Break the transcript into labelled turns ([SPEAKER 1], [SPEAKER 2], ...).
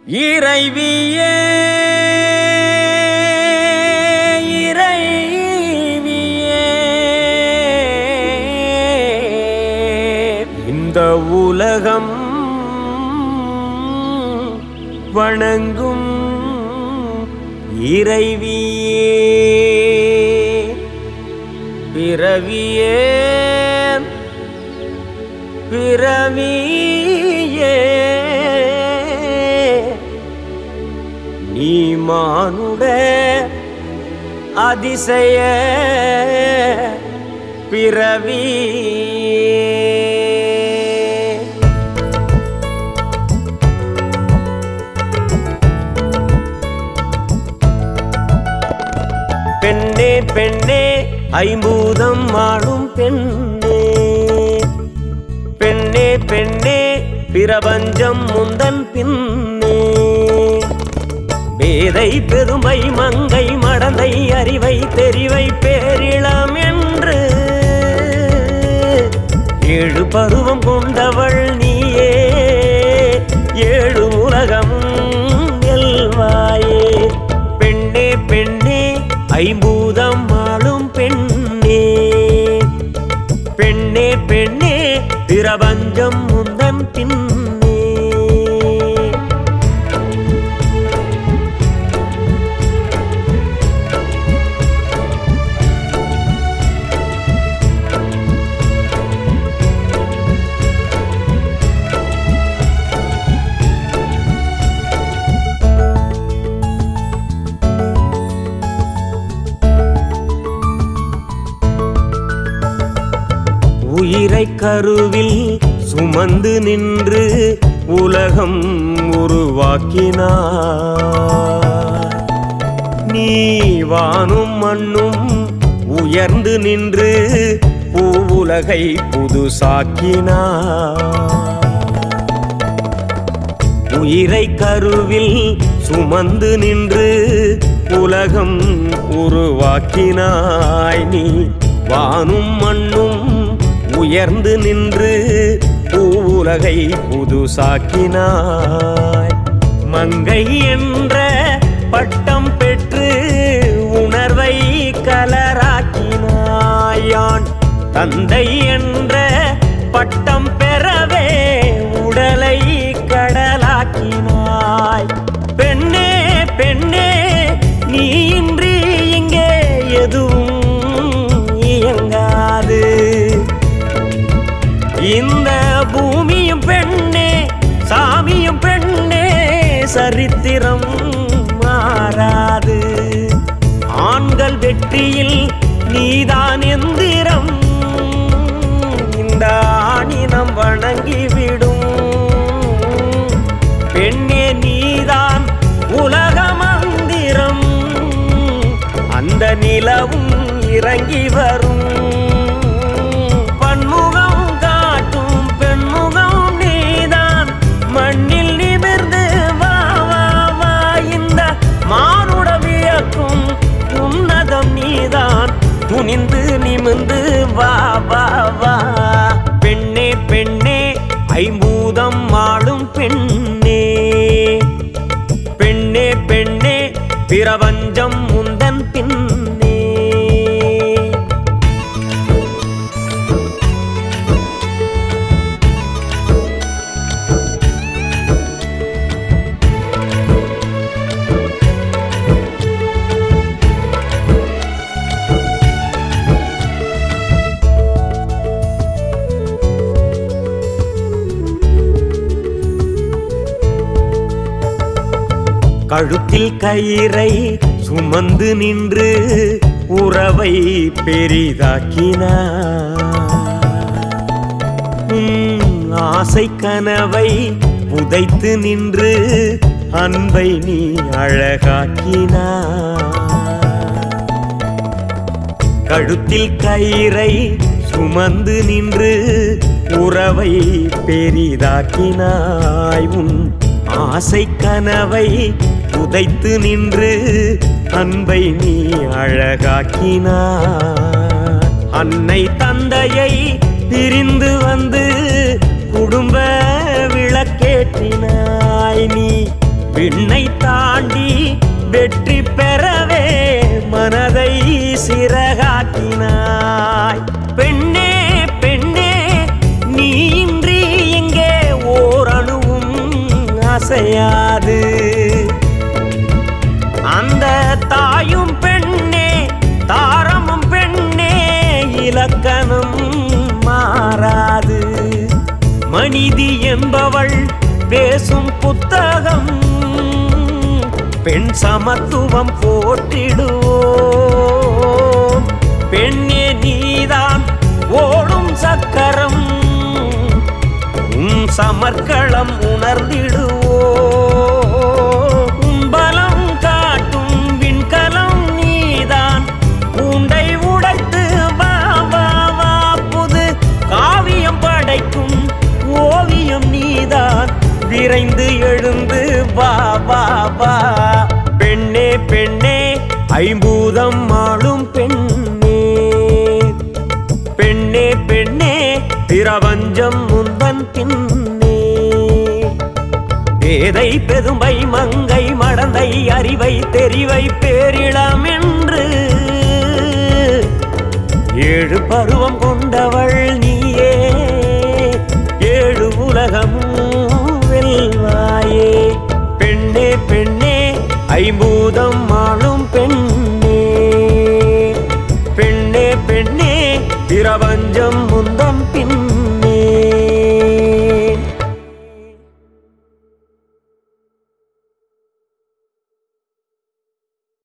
[SPEAKER 1] இறைவியே இறைவியே இந்த உலகம் வணங்கும் இறைவியே பிறவியே பிறவியே நீ மானுட அதிசய பிறவி பெண்ணே பெண்ணே ஐம்பூதம் ஆளும் பெண்ணே பெண்ணே பெண்ணே பிரபஞ்சம் முந்தன் பின்னே வேதை பெருமை மங்கை மடந்தை அறிவை தெரிவை பேரிளம் என்று ஏழு பருவம் கொண்டவள் நீயே ஏழு உலகமும் எல்வாயே பெண்ணே பெண்ணே ஐம்பூதம் ஆளும் பெண்ணே பெண்ணே பெண்ணே பிரபஞ்சம் முந்தன் பின்னே உயிரை கருவில் சுமந்து நின்று உலகம் உருவாக்கினார் நீ வானும் மண்ணும் உயர்ந்து நின்று பூவுலகை புதுசாக்கினார் உயிரை கருவில் சுமந்து நின்று உலகம் உருவாக்கினாய் நீ வானும் மண்ணும் உயர்ந்து நின்று பூவுலகை புதுசாக்கினாய் மங்கை என்ற பட்டம் பெற்று உணர்வை கலராக்கினாயான் தந்தை என்ற பட்டம் பெறவே உடலை கடலாக்கினாய் பெண்ணே பெண்ணே நீ இன்றி இங்கே எதுவும் இயங்காது இந்த பூமியும் பெண்ணே சாமியும் பெண்ணே சரித்திரம் மாறாது ஆண்கள் வெற்றியில் நீதான் எந்திரம் இந்த ஆணினம் வணங்கிவிடும் பெண்ணே நீதான் உலக மந்திரம் அந்த நிலவும் இறங்கி வரும் பன்முகம் காட்டும் பெண்முகம் நீதான் மண்ணில் நிமிர்ந்து வா வா வா இந்த மானுட வியக்கும் உன்னதம் நீதான் துணிந்து நிமிர்ந்து வா வா வா பெண்ணே பெண்ணே ஐம்பூதம் ஆளும் பெண்ணே பெண்ணே பெண்ணே பிரபஞ்சம் முந்தன் பின்னே கழுத்தில் கயிறை சுமந்து நின்று உறவை பெரிதாக்கினார் உம் ஆசை கனவை புதைத்து நின்று அன்பை நீ அழகாக்கினார் கழுத்தில் கயிறை சுமந்து நின்று உறவை பெரிதாக்கினாய் உன் ஆசை கனவை புதைத்து நின்று அன்பை நீ அழகாக்கினாய் அன்னை தந்தையை பிரிந்து வந்து குடும்ப விளக்கேற்றினாய் நீ விண்ணை தாண்டி வெற்றி பெறவே மனதை சிறகாக்கினாய் பெண்ணே பெண்ணே நீ இன்றி இங்கே ஓர் அணுவும் அசையாது அந்த தாயும் பெண்ணே தாரமும் பெண்ணே இலக்கணம் மாறாது மனிதி என்பவள் பேசும் புத்தகம் பெண் சமத்துவம் போற்றிடுவோம் பெண்ணே நீதான் ஓடும் சக்கரம் உன் சமர்க்களம் உணர்ந்திடுவோம் உன் பலம் காட்டும் விண்கலம் நீதான் பூண்டை உடைத்து வா வா வா புது காவியம் படைக்கும் ஓவியம் நீதான் விரைந்து எழுந்து வா வா வா பெண்ணே பெண்ணே ஐம்பூதம் ஆளும் பெண்ணே பெண்ணே பெண்ணே பிரபஞ்சம் முந்தன் பின்னே பேதை பெதுமை மங்கை மடந்தை அறிவை தெரிவை பேரிளம் என்று ஏழு பருவம் கொண்டவள்